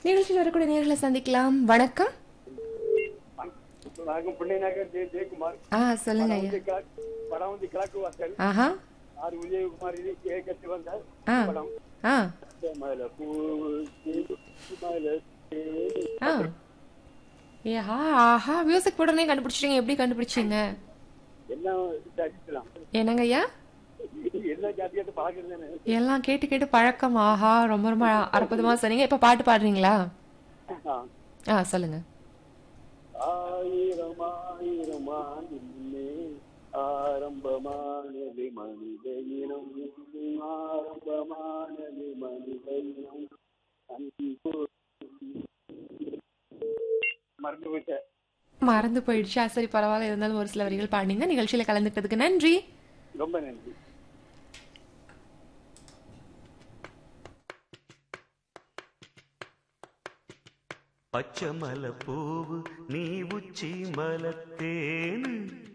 நிகழ்ச்சியில் வரக்கூடிய நேர்களை சந்திக்கலாம் வணக்கம் வணக்கம் புண்ணியநகர் ஜெய ஜெயக்குமார் ஆ சொல்லுங்க ஐயா வந்து கிழக்கு படம் வந்து கிழக்கு வாசல் ஆஹா ஆறு விஜயகுமார் இது கே கட்டி வந்தார் ஆ படம் ஆ மலை பூ மலை ஆ ஏஹா ஆஹா மியூசிக் உடனே கண்டுபிடிச்சிட்டீங்க எப்படி கண்டுபிடிச்சீங்க எல்லாம் அடிக்கலாம் என்னங்க ஐயா எல்லாம் ஜாத்தியாட்டு பழக்கம் தானே எல்லாம் கேட்டு கேட்டு பழக்கம் ஆஹா ரொம்ப ரொம்ப அற்புதமா சொன்னீங்க இப்ப பாட்டு பாடுறீங்களா ஆ. ஆ சொல்லுங்க ஆயிரம் ஆயிரம் ஆண்டு முன்னே ஆரம்பமானது மனித இனம் ஆரம்பமானது மனித இனம் அன்பு. மறந்து போயிட்டேன் மறந்து போயிடுச்சா சரி பரவாயில்ல இருந்தாலும் ஒரு சில வரிகள் பாடினீங்க நிகழ்ச்சியில கலந்துக்கிறதுக்கு நன்றி ரொம்ப நன்றி பச்சை மலை பூவு நீ உச்சி மலத்தேனு